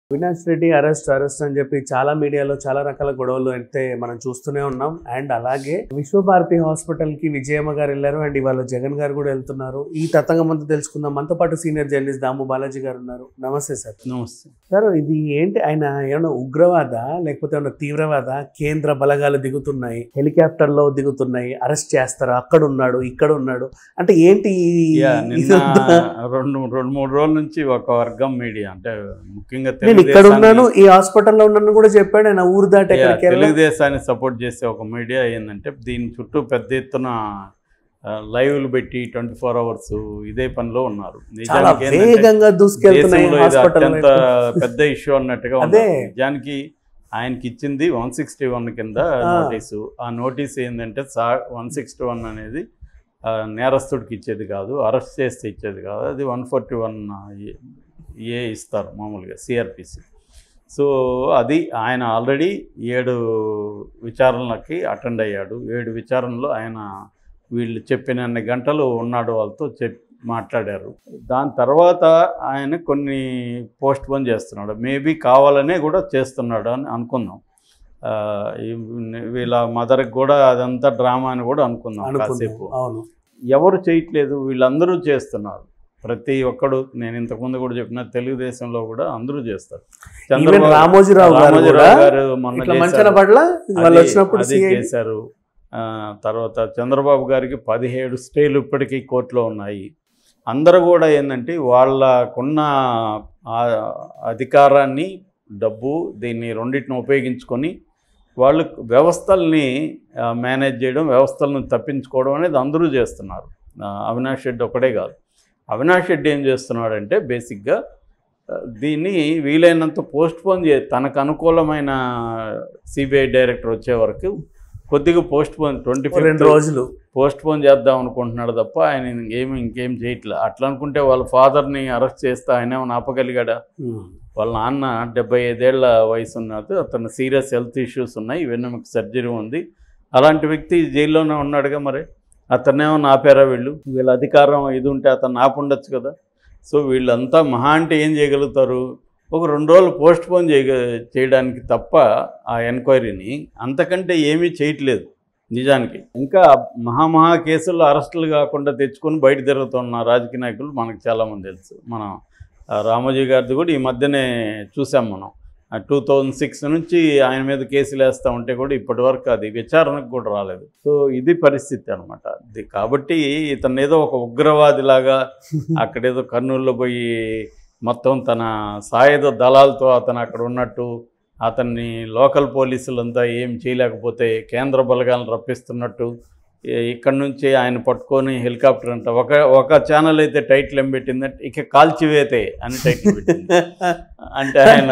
Avinash Reddy arrest arrest అని చెప్పి చాలా మీడియాలో చాలా రకాల గొడవలు అయితే మనం చూస్తూనే ఉన్నాం అండ్ అలాగే విశ్వభారతి హాస్పిటల్ కి విజయమ్మ గారు వెళ్ళారు అండ్ ఇవాళ జగన్ గారు కూడా వెళ్తున్నారు ఈ తతంగం అంతా తెలుసుకుందాం మనతో పాటు సీనియర్ జర్నలిస్ట్ దాము బాలాజీ గారు ఉన్నారు నమస్తే సార్ నమస్తే సార్ ఇది ఏంటి ఆయన ఏమైనా ఉగ్రవాద లేకపోతే ఏమైనా తీవ్రవాద కేంద్ర బలగాలు దిగుతున్నాయి హెలికాప్టర్ లో దిగుతున్నాయి అరెస్ట్ చేస్తారు అక్కడ ఉన్నాడు ఇక్కడ ఉన్నాడు అంటే ఏంటి ఈ- యా, నిన్న ఇదంతా? రెండు రెండు మూడు రోజుల నుంచి ఒక వర్గం మీడియా అంటే ముఖ్యంగా నేను ఇక్కడ తెలుగుదేశాన్ని- ఉన్నాను ఈ హాస్పిటల్లో ఉన్నాను కూడా చెప్పాడు ఆయన ఊరు దాటి యా, ఎక్కడికి వెళ్ళాలి తెలుగుదేశాన్ని సపోర్ట్ చేసే ఒక మీడియా ఏంటంటే దీని చుట్టూ పెద్ద ఎత్తున ఆ, లైవ్లు పెట్టి ట్వంటీ ఫోర్ అవర్స్ ఇదే పనిలో ఉన్నారు చాలా నిజానికి ఏంటంటే వేగంగా దూసుకెళ్తున్నాయి దేశంలో ఇది హాస్పిటల్ అత్యంత పెద్ద ఇష్యూ అన్నట్టుగా ఉంది అదే. నిజానికి ఆయనకి ఇచ్చింది వన్ సిక్స్టీ వన్ కింద ఆ. నోటీసు ఆ నోటీస్ ఏంటంటే సా వన్ సిక్స్టీ వన్ అనేది ఆ, నేరస్తుడికి ఇచ్చేది కాదు అరెస్ట్ చేస్తే ఇచ్చేది కాదు అది వన్ ఫార్టీ వన్ ఏ ఇస్తారు మామూలుగా సిఆర్పిసి సో అది ఆయన ఆల్రెడీ ఏడు విచారణలకి అటెండ్ అయ్యాడు ఏడు విచారణలో ఆయన వీళ్ళు చెప్పినన్ని గంటలు ఉన్నాడు వాళ్ళతో చెప్ మాట్లాడారు దాని తర్వాత ఆయన కొన్ని పోస్ట్ పోన్ చేస్తున్నాడు మేబీ కావాలనే కూడా చేస్తున్నాడు అని అనుకుందాం ఆ, ఈ- వీళ్ళ మదర్కి కూడా అదంతా డ్రామా అని కూడా అనుకుందాం అనుకుందాం కాసేపు అవును ఎవరు చేయట్లేదు వీళ్ళందరూ చేస్తున్నారు ప్రతి ఒక్కడు నేను ఇంతకుముందు కూడా చెప్పిన తెలుగుదేశంలో కూడా అందరూ చేస్తారు ఈవెన్ రామోజీరావు గారు కూడా రామోజీరావు గారు మొన్న ఇట్లా చేశారు. మంచన పట్ల వాళ్ళు అది- వచ్చినప్పుడు అది CID చేశారు ఆ, తర్వాత చంద్రబాబు గారికి పదిహేడు స్టేలు ఇప్పటికీ కోర్టులో ఉన్నాయి అందరూ కూడా ఏంటంటే వాళ్ళకున్న ఆ అధికారాన్ని డబ్బు దీన్ని రెండింటిని ఉపయోగించుకొని వాళ్ళు వ్యవస్థల్ని ఆ, మేనేజ్ చేయడం వ్యవస్థలను తప్పించుకోవడం అనేది అందరూ చేస్తున్నారు ఆ, అవినాష్ రెడ్డి ఒకడే కాదు అవినాష్ రెడ్డి ఏం చేస్తున్నాడంటే బేసిక్గా ఆ, దీన్ని వీలైనంత పోస్ట్ పోన్ చే తనకు అనుకూలమైన సిబిఐ డైరెక్టర్ వచ్చే వరకు కొద్దిగా పోస్ట్ పోన్ ట్వంటీ రెండు రోజులు పోస్ట్ పోన్ చేద్దాం అనుకుంటున్నాడు తప్ప ఆయన ఏమి ఇంకేం చేయట్లే అట్లా అనుకుంటే వాళ్ళ ఫాదర్ని అరెస్ట్ చేస్తే ఆయన ఏమైనా ఆపగలిగాడా ఉమ్. వాళ్ళ నాన్న డెబ్బై ఐదేళ్ల వయసు ఉన్నది అతను సీరియస్ హెల్త్ ఇష్యూస్ ఉన్నాయి వెన్నెముక సర్జరీ ఉంది అలాంటి వ్యక్తి జైల్లోనే ఉన్నాడుగా మరి అతన్నేమో ఆపారా వీళ్ళు వీళ్ళ అధికారం ఇది ఉంటే అతను ఆపుండొచ్చు కదా సో వీళ్ళంతా మహా అంటే ఏం చేయగలుగుతారు ఒక రెండు రోజులు పోస్ట్ పోన్ చేయ చేయడానికి తప్ప ఆ ఎంక్వైరీని అంతకంటే ఏమీ చేయట్లేదు నిజానికి ఇంకా మహామహా కేసుల్లో అరెస్టులు కాకుండా తెచ్చుకొని బయట తిరుగుతున్న రాజకీయ నాయకులు మనకు చాలామంది తెలుసు మనం ఆ రామోజీ గారిది కూడా ఈ మధ్యనే చూసాం మనం టూ థౌజండ్ సిక్స్ నుంచి ఆయన మీద కేసులు వేస్తూ ఉంటే కూడా ఇప్పటి వరకు అది విచారణకు కూడా రాలేదు సో ఇది పరిస్థితి అనమాట ఇది కాబట్టి ఇతను ఏదో ఒక ఉగ్రవాదిలాగా అక్కడేదో కర్నూలులో పోయి మొత్తం తన సాయుధ దళాలతో అతను అక్కడ ఉన్నట్టు అతన్ని లోకల్ పోలీసులంతా ఏం చేయలేకపోతే కేంద్ర బలగాలను రప్పిస్తున్నట్టు ఈ- ఇక్కడ నుంచి ఆయన పట్టుకొని హెలికాప్టర్ అంట ఒక ఒక ఛానల్ అయితే టైటిల్ ఏం పెట్టిందంటే ఇక కాల్చివేతే అని టైటిల్ పెట్టింది అంటే ఆయన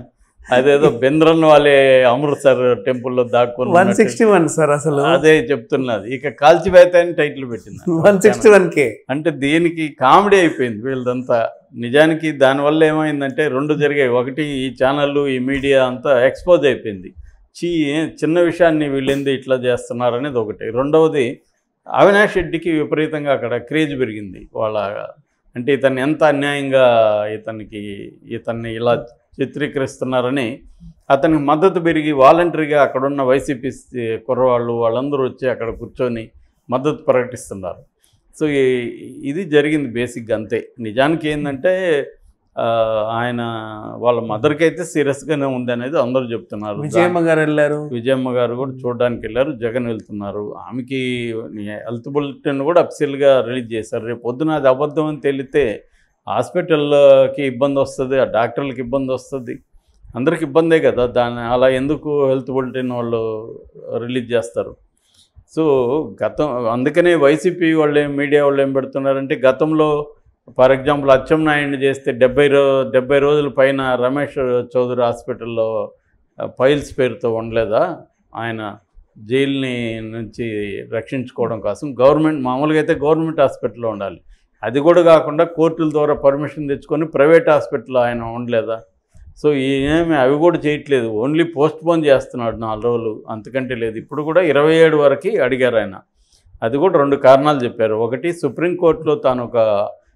అదేదో బెంద్రన్ వాళ్ళే అమృత్సర్ టెంపుల్లో దాక్కుని వన్ ఉన్నట్టు. సిక్స్టీ వన్ సార్ అసలు అదే చెప్తున్నది ఇక కాల్చివేత అని టైటిల్ పెట్టింది వన్ సిక్స్టీ వన్ కే అంటే దీనికి కామెడీ అయిపోయింది వీళ్ళదంతా నిజానికి దానివల్ల ఏమైందంటే రెండు జరిగాయి ఒకటి ఈ ఛానళ్ళు ఈ మీడియా అంతా ఎక్స్పోజ్ అయిపోయింది చీ చిన్న విషయాన్ని వీళ్ళేంది ఇట్లా చేస్తున్నారు అనేది ఒకటి రెండవది అవినాష్ రెడ్డికి విపరీతంగా అక్కడ క్రేజ్ పెరిగింది వాళ్ళ అంటే ఇతన్ని ఎంత అన్యాయంగా ఇతనికి ఇతన్ని ఇలా చిత్రీకరిస్తున్నారని అతనికి మద్దతు పెరిగి వాలంటరీగా అక్కడున్న వైసీపీ కుర్రవాళ్ళు వాళ్ళందరూ వచ్చి అక్కడ కూర్చొని మద్దతు ప్రకటిస్తున్నారు సో ఈ- ఇది జరిగింది బేసిక్గా అంతే నిజానికి ఏంటంటే ఆ, ఆయన వాళ్ళ మదర్కి అయితే సీరియస్గానే ఉంది అనేది అందరూ చెప్తున్నారు విజయమ్మ గారు వెళ్ళారు విజయమ్మ గారు కూడా చూడడానికి వెళ్ళారు జగన్ వెళ్తున్నారు ఆమెకి హెల్త్ బులెటిన్ కూడా అఫీషియల్గా రిలీజ్ చేశారు రేపు పొద్దున అది అబద్ధం అని తెలిస్తే హాస్పిటల్కి ఇబ్బంది వస్తుంది ఆ డాక్టర్లకి ఇబ్బంది వస్తుంది అందరికి ఇబ్బందే కదా దాన్ని అలా ఎందుకు హెల్త్ బులెటిన్ వాళ్ళు రిలీజ్ చేస్తారు సో గతం అందుకనే వైసీపీ వాళ్ళు ఏం మీడియా వాళ్ళు ఏం పెడుతున్నారంటే గతంలో ఫర్ ఎగ్జాంపుల్ అచ్చెన్నాయుడిని చేస్తే డెబ్బై రో డెబ్బై రోజుల పైన రమేష్ చౌదరి హాస్పిటల్లో ఫైల్స్ పేరుతో ఉండలేదా ఆయన జైల్ని నుంచి రక్షించుకోవడం కోసం గవర్నమెంట్ మామూలుగా అయితే గవర్నమెంట్ హాస్పిటల్లో ఉండాలి అది కూడా కాకుండా కోర్టుల ద్వారా పర్మిషన్ తెచ్చుకొని ప్రైవేట్ హాస్పిటల్లో ఆయన ఉండలేదా సో ఏమి అవి కూడా చేయట్లేదు ఓన్లీ పోస్ట్ పోన్ చేస్తున్నాడు నాలుగు రోజులు అంతకంటే లేదు ఇప్పుడు కూడా ఇరవై ఏడు వరకు అడిగారు ఆయన అది కూడా రెండు కారణాలు చెప్పారు ఒకటి సుప్రీంకోర్టులో తాను ఒక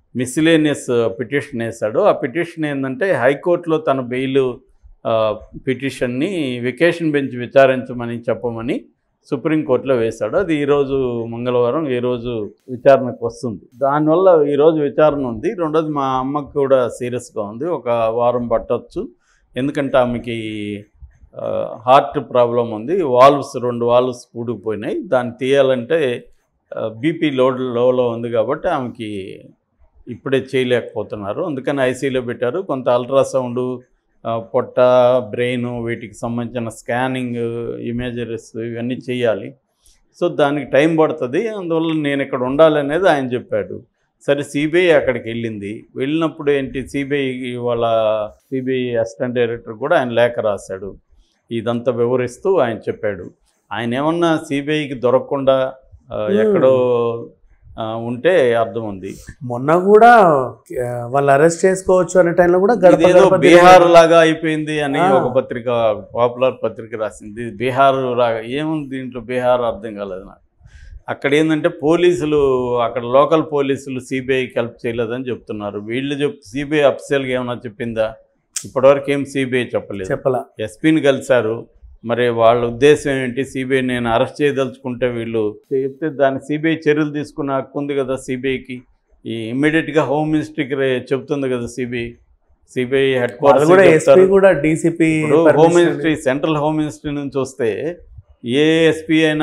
మిస్లేనియస్ పిటిషన్ వేశాడు ఆ పిటిషన్ ఏంటంటే హైకోర్టులో తన బెయిల్ పిటిషన్ని వెకేషన్ బెంచ్ విచారించమని చెప్పమని సుప్రీంకోర్టులో వేశాడు అది ఈరోజు మంగళవారం ఈరోజు విచారణకు వస్తుంది దానివల్ల ఈరోజు విచారణ ఉంది రెండోది మా అమ్మకి కూడా సీరియస్గా ఉంది ఒక వారం పట్టొచ్చు ఎందుకంటే ఆమెకి ఆ, హార్ట్ ప్రాబ్లం ఉంది వాల్వ్స్ రెండు వాల్వ్స్ పూడుకుపోయినాయి దాన్ని తీయాలంటే బీపీ లోడ్ లోలో ఉంది కాబట్టి ఆమెకి ఇప్పుడే చేయలేకపోతున్నారు అందుకని ఐసీలో పెట్టారు కొంత అల్ట్రాసౌండ్ పొట్ట బ్రెయిన్ వీటికి సంబంధించిన స్కానింగ్ ఇమేజరీస్ ఇవన్నీ చేయాలి సో దానికి టైం పడుతుంది అందువల్ల నేను ఇక్కడ ఉండాలనేది ఆయన చెప్పాడు సరే సిబిఐ అక్కడికి వెళ్ళింది వెళ్ళినప్పుడు ఏంటి సిబిఐ వాళ్ళ సిబిఐ అసిస్టెంట్ డైరెక్టర్ కూడా ఆయన లేఖ రాశాడు ఇదంతా వివరిస్తూ ఆయన చెప్పాడు ఆయన ఏమన్నా సిబిఐకి దొరకకుండా ఆ, ఎక్కడో ఆ, ఉంటే అర్థం ఉంది మొన్న కూడా ఆ, వాళ్ళు అరెస్ట్ చేసుకోవచ్చు అనే టైంలో కూడా గడప ఇదేదో గడప బీహార్ తిరిగారు. లాగా అయిపోయింది అని ఆ. ఒక పత్రిక పాపులర్ పత్రిక రాసింది బీహార్ లాగా ఏముంది దీంట్లో బీహార్ అర్థం కాలేదు నాకు అక్కడ ఏంటంటే పోలీసులు అక్కడ లోకల్ పోలీసులు సిబిఐకి హెల్ప్ చేయలేదని చెప్తున్నారు వీళ్ళు చెప్ సిబిఐ అఫీషియల్గా ఏమైనా చెప్పిందా ఇప్పటివరకు ఏం సిబిఐ చెప్పలేదు చెప్పలా ఎస్పీని కలిశారు మరి వాళ్ళ ఉద్దేశం ఏంటి సిబిఐ నేను అరెస్ట్ చేయదలుచుకుంటే వీళ్ళు చెప్తే దాని సిబిఐ చర్యలు తీసుకున్న హక్కు ఉంది కదా సిబిఐకి ఈ ఇమ్మీడియట్గా హోమ్ మినిస్ట్రీకి రే- చెప్తుంది కదా సిబిఐ సిబిఐ హెడ్ వాళ్ళు కూడా ఎస్పీ క్వార్టర్స్ కూడా DCP home ministry central home ministry నుంచి వస్తే ఏ ఎస్పీ అయినా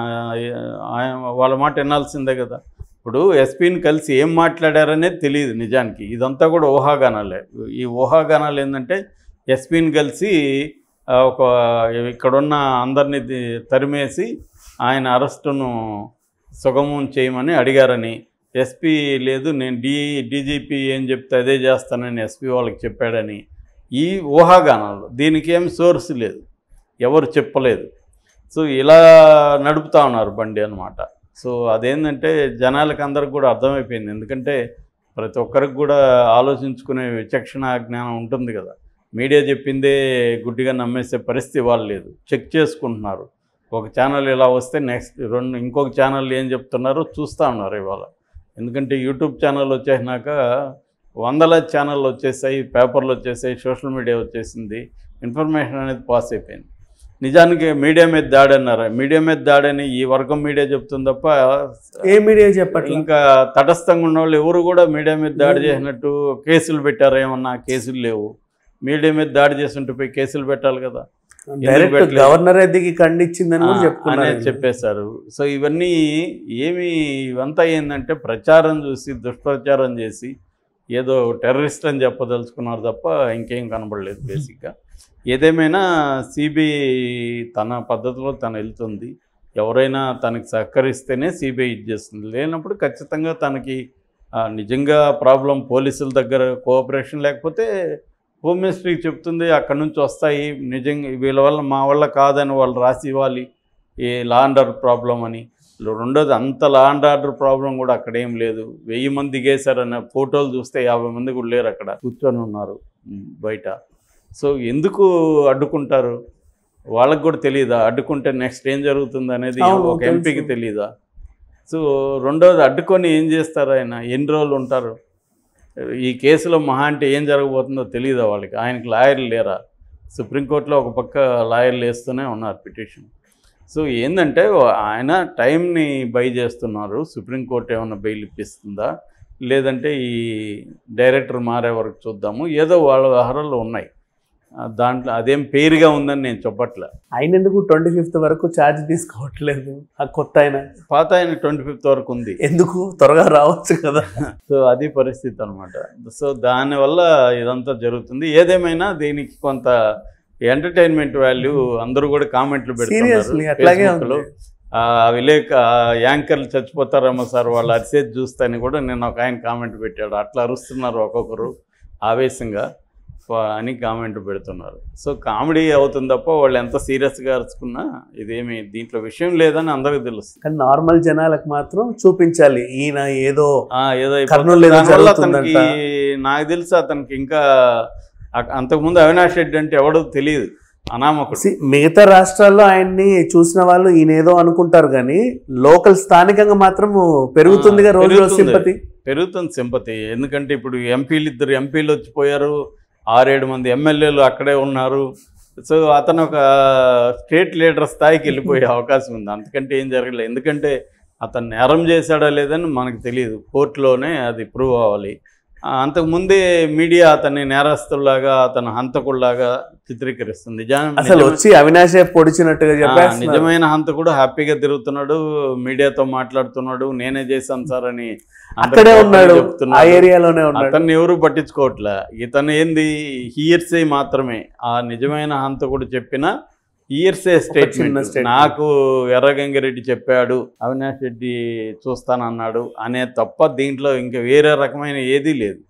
ఆయన- వాళ్ళ మాట వినాల్సిందే కదా ఇప్పుడు ఎస్పీని కలిసి ఏం మాట్లాడారనేది తెలియదు నిజానికి ఇదంతా కూడా ఊహాగానాలే ఈ ఊహాగానాలు ఏంటంటే ఎస్పీని కలిసి ఆ, ఒక ఇక్కడున్న అందరినీ ది- తరిమేసి ఆయన అరెస్టును సుగమం చేయమని అడిగారని ఎస్పీ లేదు నేను డి డీజీపీ ఏం చెప్తే అదే చేస్తానని ఎస్పీ వాళ్ళకి చెప్పాడని ఈ ఊహాగానాలు దీనికి ఏం సోర్స్ లేదు ఎవరు చెప్పలేదు సో ఇలా నడుపుతా ఉన్నారు బండి అనమాట సో అదేంటంటే జనాలకు అందరికి కూడా అర్థమైపోయింది ఎందుకంటే ప్రతి ఒక్కరికి కూడా ఆలోచించుకునే విచక్షణ జ్ఞానం ఉంటుంది కదా మీడియా చెప్పిందే గుడ్డిగా నమ్మేసే పరిస్థితి వాళ్ళు లేదు చెక్ చేసుకుంటున్నారు ఒక ఛానల్ ఇలా వస్తే నెక్స్ట్ రెండు ఇంకొక ఛానల్ ఏం చెప్తున్నారో చూస్తూ ఉన్నారు ఇవాళ ఎందుకంటే యూట్యూబ్ ఛానల్ వచ్చేసినాక వందల ఛానళ్ళు వచ్చేసాయి పేపర్లు వచ్చేసాయి సోషల్ మీడియా వచ్చేసింది ఇన్ఫర్మేషన్ అనేది పాస్ అయిపోయింది నిజానికి మీడియా మీద దాడి అన్నారు మీడియా మీద దాడని ఈ వర్గం మీడియా చెప్తుంది తప్ప ఏ మీడియా చెప్పట్లేదు ఇంకా తటస్థంగా ఉన్న వాళ్ళు ఎవరు కూడా మీడియా మీద దాడి చేసినట్టు కేసులు పెట్టారు ఏమన్నా కేసులు లేవు మీడియా మీద దాడి చేస్తుంటే పోయి కేసులు పెట్టాలి కదా డైరెక్ట్ పెట్టలేదు? గవర్నర్ ఎదిగి ఖండించిందని కూడా ఆ, చెప్పుకున్నారు అనేది చెప్పేశారు సో ఇవన్నీ ఏమి ఇవంతా ఏంటంటే ప్రచారం చూసి దుష్ప్రచారం చేసి ఏదో టెర్రరిస్ట్ అని చెప్పదలుచుకున్నారు తప్ప ఇంకేం కనబడలేదు బేసిక్గా ఏదేమైనా సిబిఐ తన పద్ధతిలో తను వెళ్తుంది ఎవరైనా తనకి సహకరిస్తేనే సిబిఐ ఇది చేస్తుంది లేనప్పుడు ఖచ్చితంగా తనకి ఆ, నిజంగా ప్రాబ్లం పోలీసుల దగ్గర కోఆపరేషన్ లేకపోతే హోమ్ మినిస్ట్రీకి చెప్తుంది అక్కడి నుంచి వస్తాయి నిజంగా వీళ్ళ వల్ల మా వల్ల కాదని వాళ్ళు రాసి ఇవ్వాలి a law and order problem అని రెండోది అంత లా అండ్ ఆర్డర్ ప్రాబ్లం కూడా అక్కడ ఏం లేదు వెయ్యి మంది దిగేశారన్న ఫోటోలు చూస్తే యాభై మంది కూడా లేరు అక్కడ కూర్చొని ఉన్నారు ఉమ్, బయట సో ఎందుకు అడ్డుకుంటారు వాళ్ళకి కూడా తెలియదా అడ్డుకుంటే నెక్స్ట్ ఏం జరుగుతుంది అనేది అవును, ఒక తెలుసు. ఎంపీకి తెలియదా సో రెండోది అడ్డుకొని ఏం చేస్తారు ఆయన ఎన్ని రోజులు ఉంటారు ఈ కేసులో మహా అంటే ఏం జరగబోతుందో తెలియదా వాళ్ళకి ఆయనకి లాయర్లు లేరా సుప్రీంకోర్టులో ఒక పక్క లాయర్లు వేస్తూనే ఉన్నారు పిటిషన్ సో ఏంటంటే ఆయన టైంని బై చేస్తున్నారు సుప్రీంకోర్టు ఏమైనా బెయిల్ ఇప్పిస్తుందా లేదంటే ఈ డైరెక్టర్ మారే వరకు చూద్దాము ఏదో వాళ్ళ వ్యవహారాలు ఉన్నాయి ఆ, దాంట్లో అదేం పేరుగా ఉందని నేను చెప్పట్లే ఆయన ఎందుకు ట్వంటీ ఫిఫ్త్ వరకు ఛార్జ్ తీసుకోవట్లేదు ఆ కొత్త ఆయన పాత ఆయన ట్వంటీ ఫిఫ్త్ వరకు ఉంది ఎందుకు త్వరగా రావచ్చు కదా సో అది పరిస్థితి అనమాట సో దానివల్ల ఇదంతా జరుగుతుంది ఏదేమైనా దీనికి కొంత ఎంటర్టైన్మెంట్ వాల్యూ అందరూ కూడా కామెంట్లు సీరియస్లీ పెడుతున్నారు అట్లాగే ఫేస్బుక్లో ఉంది ఆ విలేక ఆ యాంకర్లు చచ్చిపోతారేమో సార్ వాళ్ళు అరిసేది చూస్తాని కూడా నేను ఒక ఆయన కామెంట్ పెట్టాడు అట్లా అరుస్తున్నారు ఒక్కొక్కరు ఆవేశంగా ఫ- అని కామెంట్ పెడుతున్నారు సో కామెడీ అవుతుంది తప్ప వాళ్ళు ఎంత సీరియస్గా అరుచుకున్నా ఇదేమి దీంట్లో విషయం లేదని అందరికీ తెలుస్తుంది కానీ నార్మల్ జనాలకు మాత్రం చూపించాలి ఈయన ఏదో ఆ, ఏదో కర్నూలు ఏదో దానివల్ల జరుగుతుందంట. అతనికి నాకు తెలుసు అతనికి ఇంకా అ- అంతకుముందు అవినాష్ రెడ్డి అంటే ఎవడో తెలియదు అనామకుడు See, మిగతా రాష్ట్రాల్లో ఆయన్ని చూసిన వాళ్ళు ఈయన ఏదో అనుకుంటారు కానీ లోకల్ స్థానికంగా మాత్రం పెరుగుతుందిగా ఆ, రోజు రోజు పెరుగుతుంది. సింపతి పెరుగుతుంది సింపతి ఎందుకంటే ఇప్పుడు ఎంపీలు ఇద్దరు ఎంపీలు వచ్చిపోయారు ఆరేడు మంది ఎమ్మెల్యేలు అక్కడే ఉన్నారు సో అతను ఒక స్టేట్ లీడర్ స్థాయికి వెళ్ళిపోయే అవకాశం ఉంది అంతకంటే ఏం జరగలేదు ఎందుకంటే అతను నేరం చేశాడా లేదని మనకు తెలియదు కోర్టులోనే అది ప్రూవ్ అవ్వాలి ఆ, అంతకుముందే మీడియా అతన్ని నేరస్తుల్లాగా అతను హంతకుల్లాగా చిత్రీకరిస్తుంది నిజా- అసలు వచ్చి అవినాశే పొడిచినట్టుగా ఆ, చెప్పేస్తున్నారు నిజమైన హంతకుడు హ్యాపీగా తిరుగుతున్నాడు మీడియాతో మాట్లాడుతున్నాడు నేనే చేశాను సార్ అని అక్కడే అందరికీ ఉన్నాడు ఆ చెప్తున్నాడు. ఏరియాలోనే ఉన్నాడు అతన్ని ఎవరు పట్టించుకోవట్లే ఇతను ఏంది హియర్సే మాత్రమే ఆ నిజమైన హంతకుడు చెప్పిన ఇయర్సే చిన్న స్టేట్మెంట్ statement. నాకు ఎర్రగంగిరెడ్డి చెప్పాడు అవినాష్ రెడ్డి చూస్తానన్నాడు అనే తప్ప దీంట్లో ఇంకా వేరే రకమైన ఏదీ లేదు